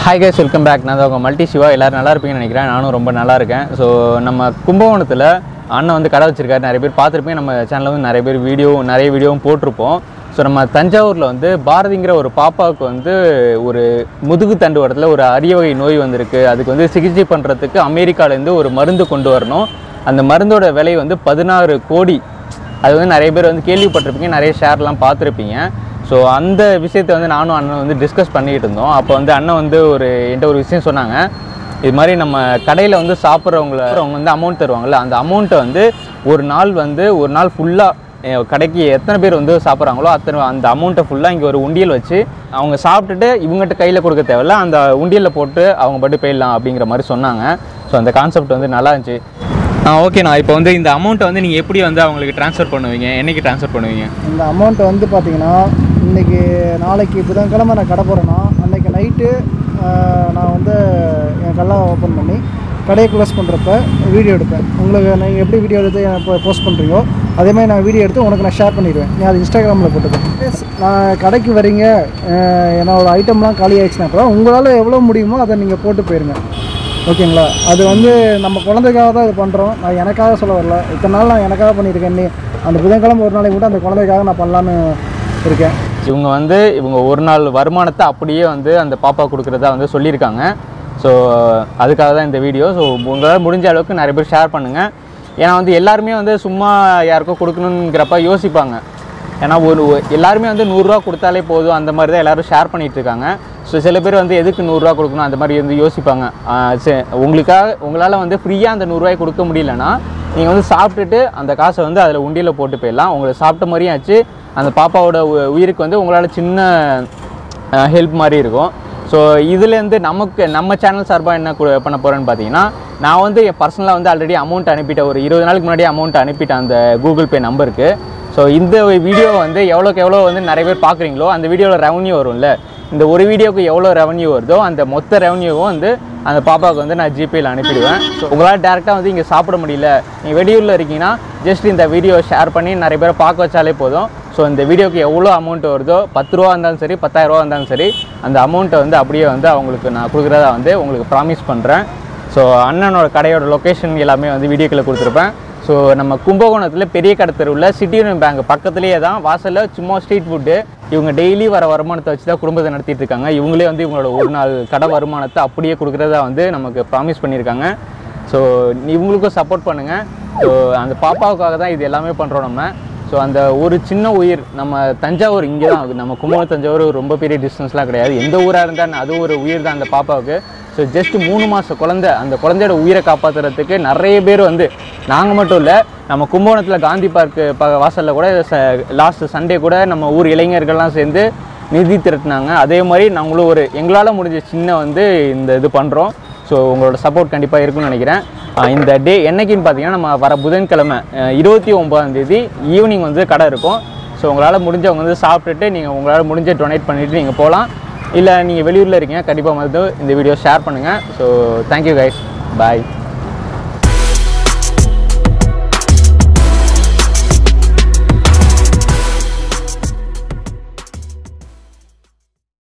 hi guys welcome back நான் தான் உங்கள் மல்டி சிவா எல்லோரும் நல்லா இருப்பீங்கன்னு நினைக்கிறேன் நானும் ரொம்ப நல்லா இருக்கேன் ஸோ நம்ம கும்பகோணத்தில் அண்ணன் வந்து கடை வச்சிருக்காரு நிறைய பேர் பார்த்துருப்பீங்க நம்ம சேனலில் வந்து நிறைய பேர் வீடியோ நிறைய வீடியோவும் போட்டிருப்போம் ஸோ நம்ம தஞ்சாவூரில் வந்து பாரதிங்கிற ஒரு பாப்பாவுக்கு வந்து ஒரு முதுகு தண்டு இடத்துல ஒரு அரிய வகை நோய் வந்திருக்கு அதுக்கு வந்து சிகிச்சை பண்ணுறதுக்கு அமெரிக்காலேருந்து ஒரு மருந்து கொண்டு வரணும் அந்த மருந்தோட விலை வந்து பதினாறு கோடி அது வந்து நிறைய பேர் வந்து கேள்விப்பட்டிருப்பீங்க நிறைய ஷேர்லாம் பார்த்துருப்பீங்க ஸோ அந்த விஷயத்தை வந்து நானும் அண்ணன் வந்து டிஸ்கஸ் பண்ணிக்கிட்டு இருந்தோம் அப்போ வந்து அண்ணன் வந்து ஒரு என்கிட்ட ஒரு விஷயம் சொன்னாங்க இது மாதிரி நம்ம கடையில் வந்து சாப்பிட்றவங்கள அவங்க வந்து அமௌண்ட் தருவாங்கல்ல அந்த அமௌண்ட்டை வந்து ஒரு நாள் வந்து ஒரு நாள் ஃபுல்லாக கடைக்கு எத்தனை பேர் வந்து சாப்பிட்றாங்களோ அத்தனை அந்த அமௌண்ட்டை ஃபுல்லாக இங்கே ஒரு உண்டியல் வச்சு அவங்க சாப்பிட்டுட்டு இவங்ககிட்ட கையில் கொடுக்க தேவையில்ல அந்த உண்டியலில் போட்டு அவங்க பட்டு போயிடலாம் அப்படிங்கிற மாதிரி சொன்னாங்க ஸோ அந்த கான்செப்ட் வந்து நல்லா இருந்துச்சு ஆ ஓகேண்ணா இப்போ வந்து இந்த அமௌண்ட்டை வந்து நீங்கள் எப்படி வந்து அவங்களுக்கு ட்ரான்ஸ்ஃபர் பண்ணுவீங்க என்னைக்கு ட்ரான்ஸ்ஃபர் பண்ணுவீங்க இந்த அமௌண்ட் வந்து பார்த்தீங்கன்னா இன்றைக்கி நாளைக்கு புதன்கிழமை நான் கடை போகிறேன்னா அன்றைக்கி நைட்டு நான் வந்து என் கல்லாம் ஓப்பன் பண்ணி கடையை க்ளோஸ் பண்ணுறப்ப வீடியோ எடுப்பேன் உங்களுக்கு நீங்கள் எப்படி வீடியோ எடுத்து இப்போ போஸ்ட் பண்ணுறீங்களோ அதே மாதிரி நான் வீடியோ எடுத்து உனக்கு நான் ஷேர் பண்ணிடுவேன் நீ அது இன்ஸ்டாகிராமில் போட்டுக்கேன் நான் கடைக்கு வரீங்க அஹ் என்னோட ஐட்டம்லாம் காலி ஆயிடுச்சுன்னா அப்புறம் உங்களால் எவ்வளோ முடியுமோ அதை நீங்கள் போட்டு போயிருங்க ஓகேங்களா அது வந்து நம்ம குழந்தைக்காக தான் இது பண்ணுறோம் நான் எனக்காக சொல்ல வரல இத்தனை நாள் நான் எனக்காக பண்ணியிருக்கேன் நீ அந்த புதன்கிழமை ஒரு நாளைக்கு கூட அந்த குழந்தைக்காக நான் பண்ணலான்னு இருக்கேன் இவங்க வந்து இவங்க ஒரு நாள் வருமானத்தை அப்படியே வந்து அந்த பாப்பா கொடுக்குறதா வந்து சொல்லியிருக்காங்க ஸோ அதுக்காக தான் இந்த வீடியோ ஸோ உங்களால் முடிஞ்ச அளவுக்கு நிறைய பேர் ஷேர் பண்ணுங்கள் ஏன்னா வந்து எல்லாருமே வந்து சும்மா யாருக்கோ கொடுக்கணுங்கிறப்ப யோசிப்பாங்க ஏன்னா ஒரு ஒ- எல்லாருமே வந்து நூறுரூவா கொடுத்தாலே போதும் அந்த மாதிரி தான் எல்லாரும் ஷேர் பண்ணிட்டு இருக்காங்க ஸோ சில பேர் வந்து எதுக்கு நூறுரூவா கொடுக்கணும் அந்த மாதிரி வந்து யோசிப்பாங்க ஆஹ் சரி, உங்களுக்காக உங்களால் வந்து ஃப்ரீயாக அந்த நூறுரூவாய் கொடுக்க முடியலன்னா நீங்கள் வந்து சாப்பிட்டுட்டு அந்த காசை வந்து அதில் உண்டியில் போட்டு போயிடலாம் உங்களுக்கு சாப்பிட்ட மாதிரியும் ஆச்சு அந்த பாப்பாவோட உ- உயிருக்கு வந்து உங்களால் சின்ன ஹெல்ப் மாதிரி இருக்கும் ஸோ இதுலேருந்து நமக்கு நம்ம சேனல் சார்பாக என்ன கு- பண்ண போகிறேன்னு பார்த்தீங்கன்னா நான் வந்து என் பர்சனலாக வந்து ஆல்ரெடி அமௌண்ட் அனுப்பிட்டேன் ஒரு இருபது நாளுக்கு முன்னாடி அமௌண்ட் அனுப்பிட்டேன் அந்த கூகுள் பே நம்பருக்கு ஸோ இந்த வீடியோ வந்து எவ்வளோக்கு எவ்வளோ வந்து நிறைய பேர் பார்க்குறீங்களோ அந்த வீடியோவில் ரெவன்யூ வரும்ல இந்த ஒரு வீடியோக்கு எவ்வளோ ரெவன்யூ வருதோ அந்த மொத்த ரெவன்யூவும் வந்து அந்த பாப்பாவுக்கு வந்து நான் ஜிபேயில் அனுப்பிடுவேன் ஸோ உங்களால் டேரெக்டாக வந்து இங்கே சாப்பிட முடியல நீங்கள் வெளியூரில் இருக்கீங்கன்னா ஜஸ்ட் இந்த வீடியோ ஷேர் பண்ணி நிறைய பேரை பார்க்க வச்சாலே போதும் ஸோ இந்த வீடியோக்கு எவ்வளோ அமௌண்ட் வருதோ பத்து ரூபா இருந்தாலும் சரி பத்தாயிரம் ரூபா இருந்தாலும் சரி அந்த அமௌண்ட்டை வந்து அப்படியே வந்து அவங்களுக்கு நான் கொடுக்குறதா வந்து உங்களுக்கு ப்ராமிஸ் பண்ணுறேன் ஸோ அண்ணனோட கடையோட லொக்கேஷன் எல்லாமே வந்து வீடியோக்கில் கொடுத்துருப்பேன் ஸோ நம்ம கும்பகோணத்தில் பெரிய கடை தெருவில் சிட்டி யூனியன் பேங்க் பக்கத்துலேயே தான் வாசலில் சும்மா ஸ்ட்ரீட் ஃபுட்டு இவங்க டெய்லி வர வருமானத்தை வச்சு தான் குடும்பத்தை நடத்திட்டு இருக்காங்க இவங்களே வந்து இவங்களோட ஒரு நாள் கடை வருமானத்தை அப்படியே கொடுக்குறதா வந்து நமக்கு ப்ராமிஸ் பண்ணியிருக்காங்க ஸோ இவங்களுக்கும் சப்போர்ட் பண்ணுங்கள் ஸோ அந்த பாப்பாவுக்காக தான் இது எல்லாமே பண்ணுறோம் நம்ம ஸோ அந்த ஒரு சின்ன உயிர் நம்ம தஞ்சாவூர் இங்கே தான் நம்ம கும்பகோணம் தஞ்சாவூர் ரொம்ப பெரிய டிஸ்டன்ஸ்லாம் கிடையாது எந்த ஊராக இருந்தால் அது ஒரு உயிர் தான் அந்த பாப்பாவுக்கு ஸோ ஜஸ்ட் மூணு மாத குழந்தை அந்த குழந்தையோட உயிரை காப்பாற்றுறதுக்கு நிறைய பேர் வந்து நாங்கள் மட்டும் இல்லை நம்ம கும்பகோணத்தில் காந்தி பார்க்கு ப வாசலில் கூட லாஸ்ட் சண்டே கூட நம்ம ஊர் இளைஞர்கள்லாம் சேர்ந்து நிதி திரட்டினாங்க அதே மாதிரி நாங்களும் ஒரு எங்களால் முடிஞ்ச சின்ன வந்து இந்த இது பண்ணுறோம் ஸோ உங்களோட சப்போர்ட் கண்டிப்பாக இருக்கும்னு நினைக்கிறேன் ஆஹ் இந்த டே என்னைக்குன்னு பார்த்தீங்கன்னா நம்ம வர புதன்கிழமை அஹ் இருபத்தி ஒம்பதாம் தேதி ஈவினிங் வந்து கடை இருக்கும் ஸோ உங்களால் முடிஞ்சவங்க வந்து சாப்பிட்டுட்டு நீங்கள் உங்களால் முடிஞ்ச டொனேட் பண்ணிவிட்டு நீங்கள் போகலாம் இல்லை நீங்கள் வெளியூரில் இருக்கீங்க கண்டிப்பாக வந்து இந்த வீடியோ ஷேர் பண்ணுங்கள் ஸோ தேங்க்யூ கைஸ் பாய்